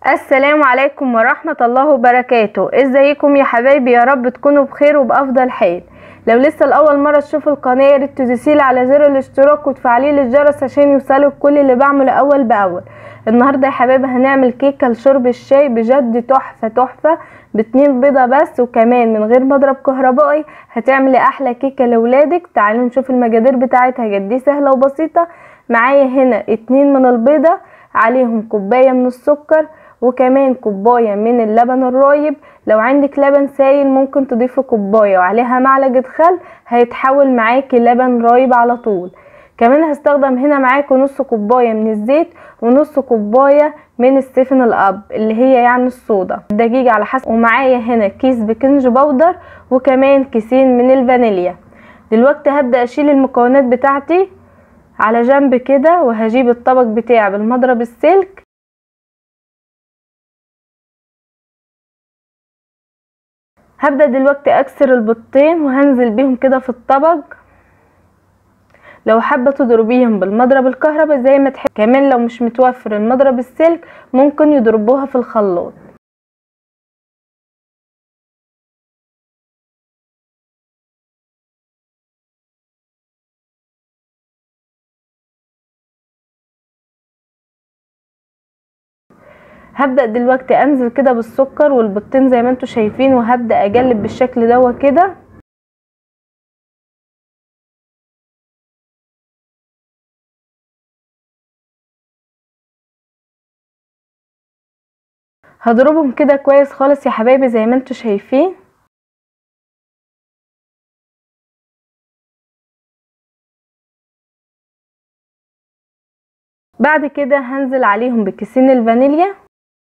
السلام عليكم ورحمة الله وبركاته ازيكم يا حبايبي يا رب تكونوا بخير وبأفضل حال لو لسه لأول مرة تشوفوا القناة يا ريت تدوسيلي على زر الاشتراك وتفعلي لي الجرس عشان يوصلك كل اللي بعمله أول بأول النهاردة يا حبايبي هنعمل كيكة لشرب الشاي بجد تحفة تحفة باتنين بيضة بس وكمان من غير مضرب كهربائي هتعملي أحلى كيكة لولادك تعالوا نشوف المقادير بتاعتها قد ايه سهلة وبسيطة معايا هنا اتنين من البيضة عليهم كوباية من السكر وكمان كوباية من اللبن الرايب لو عندك لبن سايل ممكن تضيفي كوباية وعليها معلقة خل هيتحول معاكي لبن رايب على طول كمان هستخدم هنا معاكي نص كوباية من الزيت ونص كوباية من السفن الاب اللي هي يعني الصودا الدقيق على حسب ومعايا هنا كيس بيكنج باودر وكمان كيسين من الفانيليا دلوقتي هبدأ اشيل المكونات بتاعتي على جنب كده وهجيب الطبق بتاعي بالمضرب السلك هبدأ دلوقتي اكسر البيضتين وهنزل بيهم كده في الطبق لو حابة تضربيهم بالمضرب الكهرباء زي ما تحب كمان لو مش متوفر المضرب السلك ممكن يضربوها في الخلاط هبدأ دلوقتي انزل كده بالسكر والبيضتين زي ما انتوا شايفين وهبدأ اقلب بالشكل دوا كده هضربهم كده كويس خالص يا حبايبي زي ما انتوا شايفين بعد كده هنزل عليهم بكيسين الفانيليا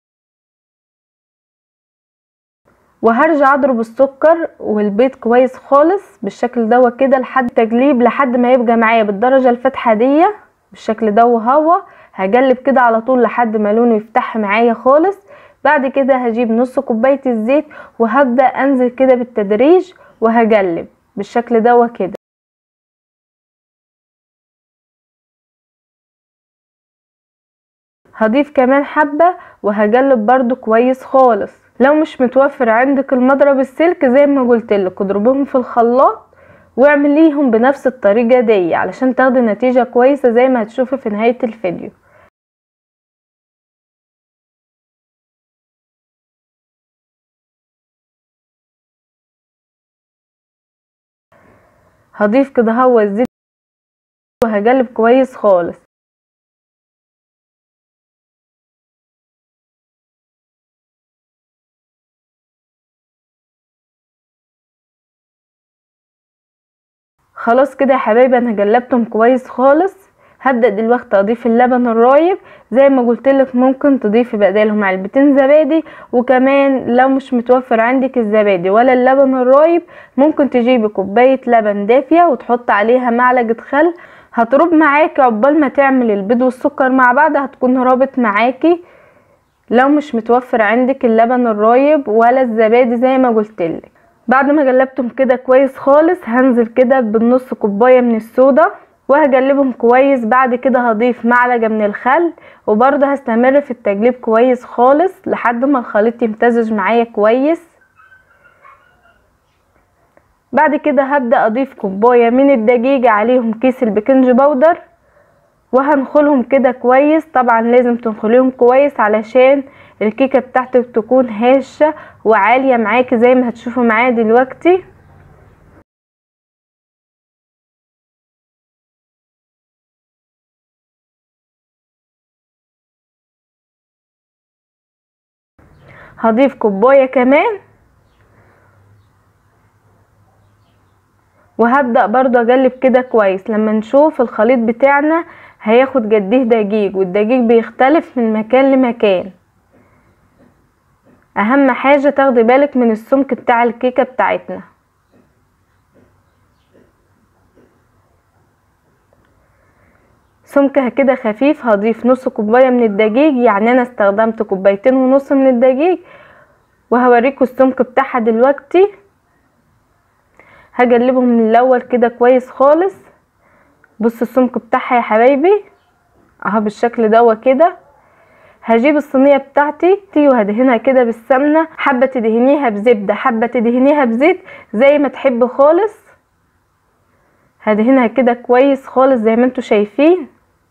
وهرجع اضرب السكر والبيض كويس خالص بالشكل دوا كده لحد تجليب لحد ما يبقى معايا بالدرجه الفاتحه دي بالشكل ده وهو هجلب كده على طول لحد ما لونه يفتح معايا خالص بعد كده هجيب نص كوبايه الزيت وهبدا انزل كده بالتدريج وهجلب بالشكل دوا كده هضيف كمان حبه وهجلب برضو كويس خالص لو مش متوفر عندك المضرب السلك زي ما قلتلك اضربهم في الخلاط واعمليهم بنفس الطريقة دي علشان تاخدي نتيجة كويسة زي ما هتشوفي في نهاية الفيديو هضيف كده هو الزيت وهجلب كويس خالص خلاص كده يا حبايبي انا جلبتهم كويس خالص هبدا دلوقتي اضيف اللبن الرايب زي ما قلتلك ممكن تضيفي بدالهم علبتين زبادي وكمان لو مش متوفر عندك الزبادي ولا اللبن الرايب ممكن تجيبي كوبايه لبن دافيه وتحط عليها معلقه خل هترب معاكي عقبال ما تعمل البيض والسكر مع بعض هتكون رابط معاكي لو مش متوفر عندك اللبن الرايب ولا الزبادي زي ما قلتلك بعد ما جلبتهم كده كويس خالص هنزل كده بالنص كوبايه من الصودا وهجلبهم كويس بعد كده هضيف معلقه من الخل وبرضه هستمر في التجليب كويس خالص لحد ما الخليط يمتزج معايا كويس بعد كده هبدا اضيف كوبايه من الدقيق عليهم كيس البيكنج باودر وهنخلهم كده كويس طبعا لازم تنخليهم كويس علشان الكيكه بتاعتك تكون هشه وعاليه معاكي زي ما هتشوفوا معايا دلوقتي هضيف كوبايه كمان وهبدأ برضو اقلب كده كويس لما نشوف الخليط بتاعنا هياخد جديه دقيق والدقيق بيختلف من مكان لمكان اهم حاجة تاخدي بالك من السمك بتاع الكيكة بتاعتنا سمكها كده خفيف هضيف نص كوباية من الدقيق يعني انا استخدمت كوبايتين ونص من الدقيق وهوريكم السمك بتاعها دلوقتي هجلبهم من الاول كده كويس خالص بص السمك بتاعها يا حبايبي اهو بالشكل دوا كده هجيب الصينيه بتاعتي وهدهنها كده بالسمنه حبه تدهنيها بزبده حبه تدهنيها بزيت زي ما تحب خالص هدهنها كده كويس خالص زي ما انتوا شايفين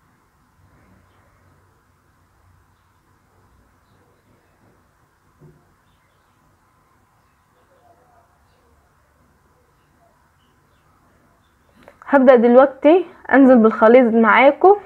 هبدأ دلوقتي انزل بالخليط معاكم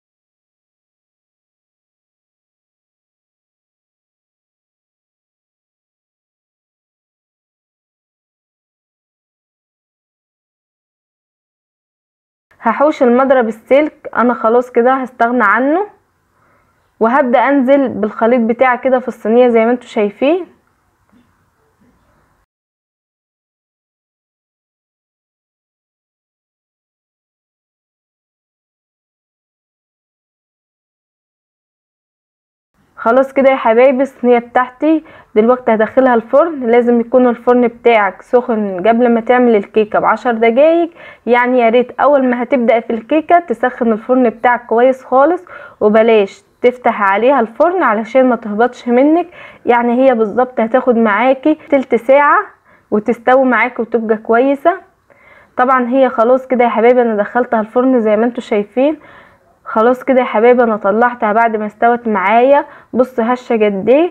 هحوش المضرب السلك انا خلاص كده هستغنى عنه وهبدأ انزل بالخليط بتاعي كده في الصينية زي ما انتوا شايفين خلاص كده يا حبايبي الصينيه بتاعتي دلوقتي هدخلها الفرن لازم يكون الفرن بتاعك سخن قبل ما تعمل الكيكه بعشر دقايق يعني يا ريت اول ما هتبدا في الكيكه تسخن الفرن بتاعك كويس خالص وبلاش تفتح عليها الفرن علشان ما تهبطش منك يعني هي بالظبط هتاخد معاكي تلت ساعه وتستوي معاكي وتبقى كويسه طبعا هي خلاص كده يا حبايبي انا دخلتها الفرن زي ما انتوا شايفين خلاص كده يا حبايبي انا طلعتها بعد ما استوت معايا بصوا هشه قد ايه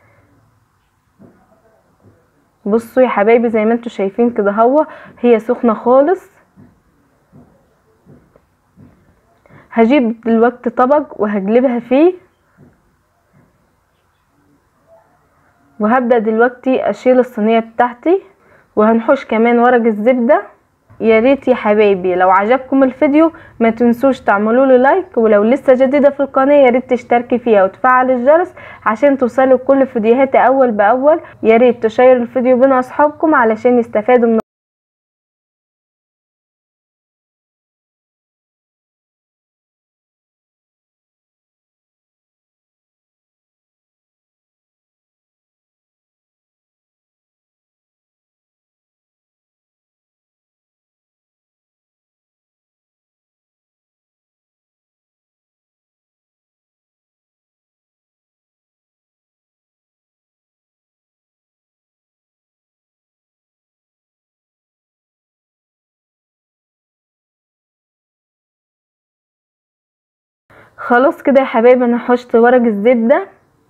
بصوا يا حبايبي زي ما انتوا شايفين كده هو هي سخنه خالص هجيب دلوقتي طبق وهقلبها فيه وهبدأ دلوقتي اشيل الصينية بتاعتي وهنحوش كمان ورق الزبدة يا ريت يا حبايبي لو عجبكم الفيديو ما تنسوش تعملوا له لايك ولو لسه جديده في القناه يا ريت تشتركي فيها وتفعل الجرس عشان توصلوا كل فيديوهاتي اول باول يا ريت تشيروا الفيديو بين اصحابكم علشان يستفادوا من خلاص كده يا حبايبي انا حشت ورق الزبدة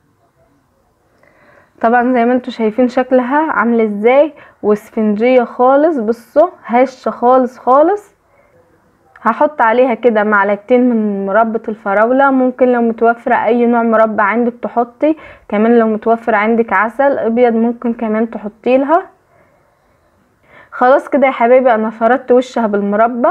طبعا زي ما انتوا شايفين شكلها عامله ازاي واسفنجيه خالص بصوا هشه خالص خالص هحط عليها كده معلقتين من مربى الفراوله ممكن لو متوفره اي نوع مربى عندك تحطي كمان لو متوفر عندك عسل ابيض ممكن كمان تحطي لها خلاص كده يا حبايبي انا فردت وشها بالمربى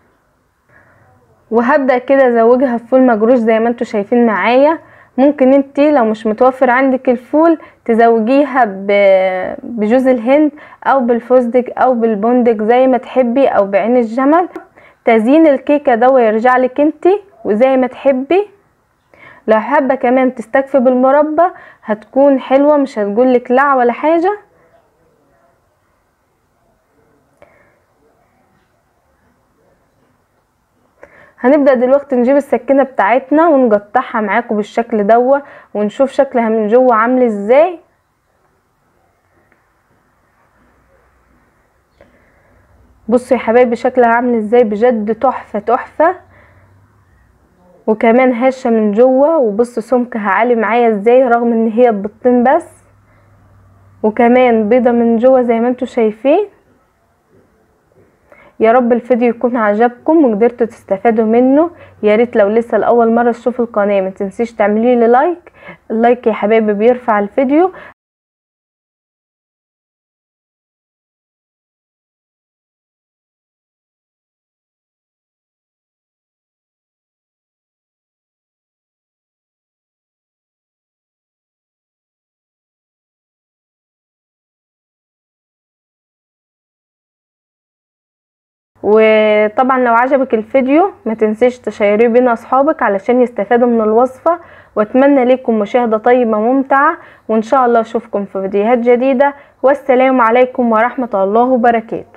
وهبدأ كده ازوجها بفول مجروش زي ما انتوا شايفين معايا ممكن انتي لو مش متوفر عندك الفول تزوجيها بجوز الهند او بالفستق او بالبندق زي ما تحبي او بعين الجمل تزيين الكيكه ده ويرجع لك انتي وزي ما تحبي لو حابه كمان تستكفي بالمربى هتكون حلوه مش هتقولك لا ولا حاجه هنبدأ دلوقتي نجيب السكينة بتاعتنا ونقطعها معاكم بالشكل دوا ونشوف شكلها من جوه عامل ازاي بصوا يا حبايبي شكلها عامل ازاي بجد تحفة تحفة وكمان هشة من جوه وبصوا سمكها عالي معايا ازاي رغم ان هي بيضتين بس وكمان بيضة من جوه زي ما انتوا شايفين يا رب الفيديو يكون عجبكم وقدرتوا تستفادوا منه يا ريت لو لسه لاول مره تشوفوا القناه ما تنسيش تعملي لي لايك اللايك يا حبايبي بيرفع الفيديو وطبعا لو عجبك الفيديو ما تنسيش تشيريه بين اصحابك علشان يستفادوا من الوصفة واتمنى لكم مشاهدة طيبة ممتعة وان شاء الله اشوفكم في فيديوهات جديدة والسلام عليكم ورحمة الله وبركاته